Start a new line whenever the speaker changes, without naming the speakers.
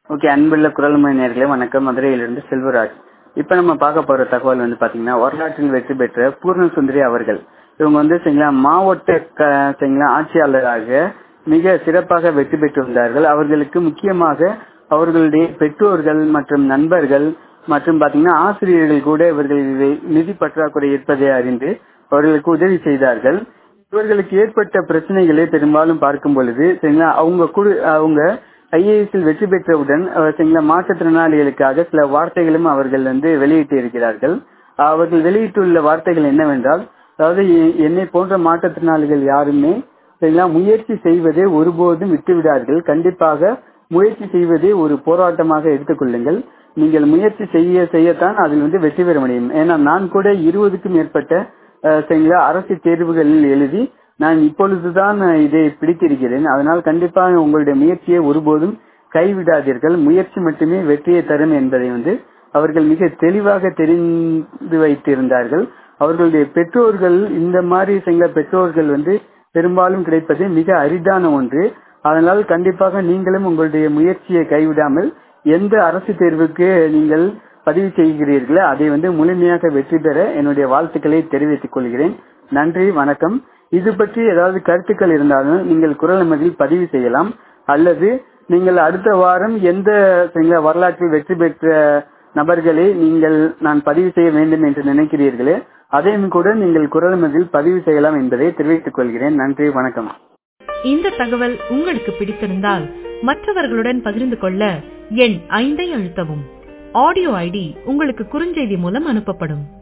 okay அன்புள்ள குரல்மொழி நேர்களே வணக்கம் மதுரையிலிருந்து செல்வராஜ் இப்போ நம்ம பார்க்க போற தகவல் வந்து பாத்தீங்கன்னா வரலாற்றில் வெற்றி பெற்ற பூர்ண சுந்தரி அவர்கள் இவங்க வந்து சரிங்களா மாவட்ட க- சரிங்களா ஆட்சியாளராக மிக சிறப்பாக வெற்றி பெற்றிருந்தார்கள் அவர்களுக்கு முக்கியமாக அவர்களுடைய பெற்றோர்கள் மற்றும் நண்பர்கள் மற்றும் பாத்தீங்கன்னா ஆசிரியர்கள் கூட இவர்கள் நிதி பற்றாக்குறை இருப்பதை அறிந்து அவர்களுக்கு உதவி செய்தார்கள் இவர்களுக்கு ஏற்பட்ட பிரச்சனைகளை பெரும்பாலும் பார்க்கும் பொழுது சரிங்களா அவங்க குழு அவங்க ஐஏஎஸ்ஸில் வெற்றி பெற்றவுடன் அஹ், சரிங்களா மாற்றுத்திறனாளிகளுக்காக சில வார்த்தைகளும் அவர்கள் வந்து வெளியிட்டு இருக்கிறார்கள் அவர்கள் வெளியிட்டுள்ள வார்த்தைகள் என்னவென்றால் அதாவது எ- என்னை போன்ற மாற்றுத்திறனாளிகள் யாருமே சரிங்களா முயற்சி செய்வதை ஒருபோதும் விட்டுவிடார்கள் கண்டிப்பாக முயற்சி செய்வதை ஒரு போராட்டமாக எடுத்துக்கொள்ளுங்கள் நீங்கள் முயற்சி செய்ய செய்யத்தான் அதில் வந்து வெற்றி பெற முடியும் ஏன்னா நான் கூட இருபதுக்கும் மேற்பட்ட அஹ், சரிங்களா அரசு தேர்வுகளில் எழுதி நான் இப்பொழுதுதான் இதை பிடித்திருக்கிறேன் அதனால் கண்டிப்பாக உங்களுடைய முயற்சியை ஒருபோதும் கைவிடாதீர்கள் முயற்சி மட்டுமே வெற்றியை தரும் என்பதை வந்து அவர்கள் மிக தெளிவாக தெரிந்து வைத்திருந்தார்கள் அவர்களுடைய பெற்றோர்கள் இந்த மாதிரி சில பெற்றோர்கள் வந்து பெரும்பாலும் கிடைப்பது மிக அரிதான ஒன்று அதனால் கண்டிப்பாக நீங்களும் உங்களுடைய முயற்சியை கைவிடாமல் எந்த அரசு தேர்வுக்கு நீங்கள் பதிவு செய்கிறீர்களோ அதை வந்து முழுமையாக வெற்றி பெற என்னுடைய வாழ்த்துக்களை தெரிவித்துக் கொள்கிறேன் நன்றி வணக்கம் இது பற்றி ஏதாவது கருத்துக்கள் இருந்தாலும் நீங்கள் குரல் நிம்மதியில் பதிவு செய்யலாம் அல்லது நீங்கள் அடுத்த வாரம் எந்த சரிங்களா, வரலாற்றில் வெற்றி பெற்ற நபர்களை நீங்கள் நான் பதிவு செய்ய வேண்டும் என்று நினைக்கிறீர்களே அதையும் கூட நீங்கள் குரல் நிம்மதியில் பதிவு செய்யலாம் என்பதை தெரிவித்துக் கொள்கிறேன் நன்றி வணக்கம்
இந்த தகவல் உங்களுக்கு பிடித்திருந்தால் மற்றவர்களுடன் பகிர்ந்து கொள்ள எண் ஐந்தை அழுத்தவும் ஆடியோ ஐடி உங்களுக்கு குறுஞ்செய்தி மூலம் அனுப்பப்படும்